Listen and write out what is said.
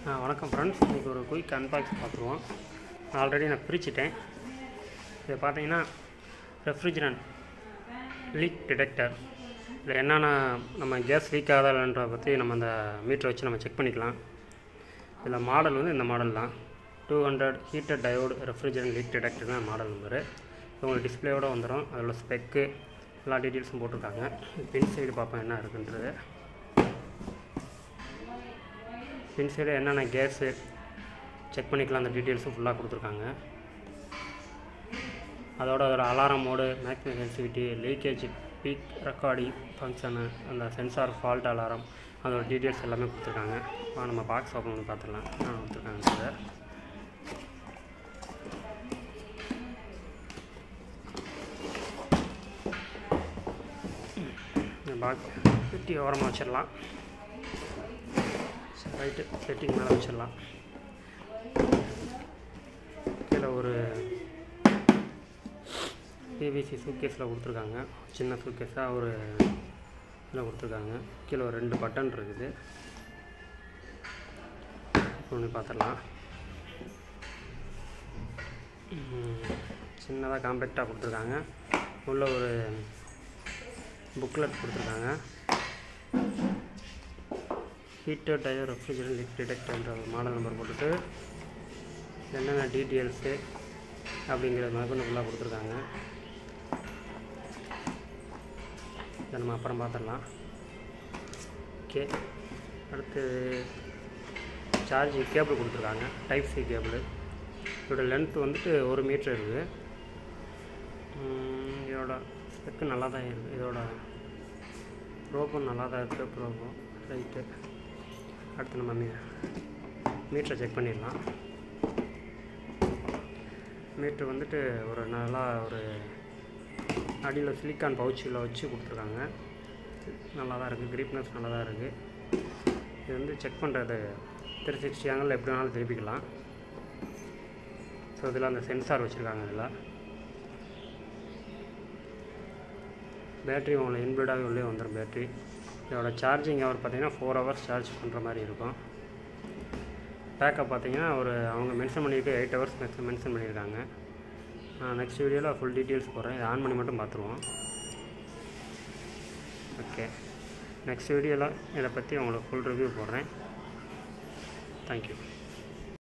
ஆ வணக்கம் ஃப்ரெண்ட்ஸ் இன்றைக்கி ஒரு குயிக் அன்பாக்ஸ் பார்த்துருவோம் ஆல்ரெடி நான் பிரிச்சுட்டேன் இது பார்த்தீங்கன்னா ரெஃப்ரிஜரண்ட் லீக் டிடெக்டர் இதில் என்னென்ன நம்ம கேஸ் லீக் ஆகலன்றத பற்றி நம்ம அந்த மீட்டரை வச்சு நம்ம செக் பண்ணிக்கலாம் இதில் மாடல் வந்து இந்த மாடல் தான் two hundred heater diode refrigerant leak detector தான் மாடல் நம்பரு உங்களுக்கு டிஸ்பிளேயோட வந்துடும் அதில் ஸ்பெக்கு எல்லா டீட்டெயில்ஸும் போட்டிருக்காங்க பின் சைடு பார்ப்போம் என்ன இருக்குன்றது பின் சைடு என்னென்ன கேஸு செக் பண்ணிக்கலாம் அந்த டீட்டெயில்ஸும் ஃபுல்லாக கொடுத்துருக்காங்க அதோட அதோட alarm mode maximum sensitivity leakage peak recording function அந்த சென்சார் ஃபால்ட் அலாரம் அதோட டீட்டெயில்ஸ் எல்லாமே கொடுத்துருக்காங்க வா நம்ம பாக்ஸ் ஓப்பன் பண்ணி பார்த்துடலாம் ஆ கொடுத்துருக்காங்க சார் இந்த பாக்ஸ் பெட்டி ஓரமாக வச்சிடலாம் சரி ரைட்டு செட்டிங் மேலே வச்சிடலாம் கீழே ஒரு பிவிசி சூட்கேஸில் கொடுத்துருக்காங்க சின்ன சூட்கேஸாக ஒரு இதில் கொடுத்துருக்காங்க கீழே ஒரு ரெண்டு பட்டன் இருக்குது ஒன்று பார்த்துடலாம் சின்னதாக காம்பேக்டாக கொடுத்துருக்காங்க உள்ள ஒரு புக்லெட் கொடுத்துருக்காங்க ஹீட்டர் டயர் ரெஃப்ரிஜரண்ட் லீக் டிடெக்டர்ன்ற ஒரு மாடல் நம்பர் போட்டுட்டு என்னென்ன டீட்டெயில்ஸு அப்படிங்கிற மகன் ஃபுல்லாக கொடுத்துருக்காங்க இதை நம்ம அப்புறம் பார்த்துடலாம் ஓகே அடுத்து சார்ஜிங் கேபிள் கொடுத்துருக்காங்க டைப் சி கேபிள் இதோட லென்த் வந்துட்டு ஒரு மீட்ரு இருக்குது உம், இதோட ஸ்பெக்கு நல்லா தான் இருக்குது இதோட ப்ரோப்பும் நல்லா தான் இருக்குது ப்ரோப்பும் ரைட்டு அடுத்து நம்ம மீ மீட்டரை செக் பண்ணிடலாம் மீட்ரு வந்துட்டு ஒரு நல்லா ஒரு அடியில் சிலிக்கான் பவுச்சில் வச்சு கொடுத்துருக்காங்க நல்லா தான் இருக்குது கிரிப்னஸ் நல்லா தான் இருக்குது இது வந்து செக் பண்ணுறது த்ரீ சிக்ஸ்டி ஆங்கிள் எப்படி வேணாலும் திருப்பிக்கலாம் ஸோ இதில் அந்த சென்சார் வச்சுருக்காங்க இதில் பேட்ரி உங்களுக்கு இன்பில்டாகவே உள்ளே வந்துடும் பேட்ரி இதோட சார்ஜிங் ஹவர் பார்த்தீங்கன்னா ஃபோர் ஹவர்ஸ் சார்ஜ் பண்ணுற மாதிரி இருக்கும் பேக்கப் பார்த்தீங்கன்னா ஒரு அவங்க மென்ஷன் பண்ணியிருக்கு எயிட் ஹவர்ஸ் மென்ஷன் மென்ஷன் பண்ணியிருக்காங்க நான் நெக்ஸ்ட் வீடியோவில் ஃபுல் டீட்டெயில்ஸ் போடுறேன் இதை ஆன் பண்ணி மட்டும் பார்த்துருவோம் ஓகே நெக்ஸ்ட் வீடியோவில் இதை பற்றி உங்களுக்கு ஃபுல் ரிவ்யூ போடுறேன் தேங்க்யூ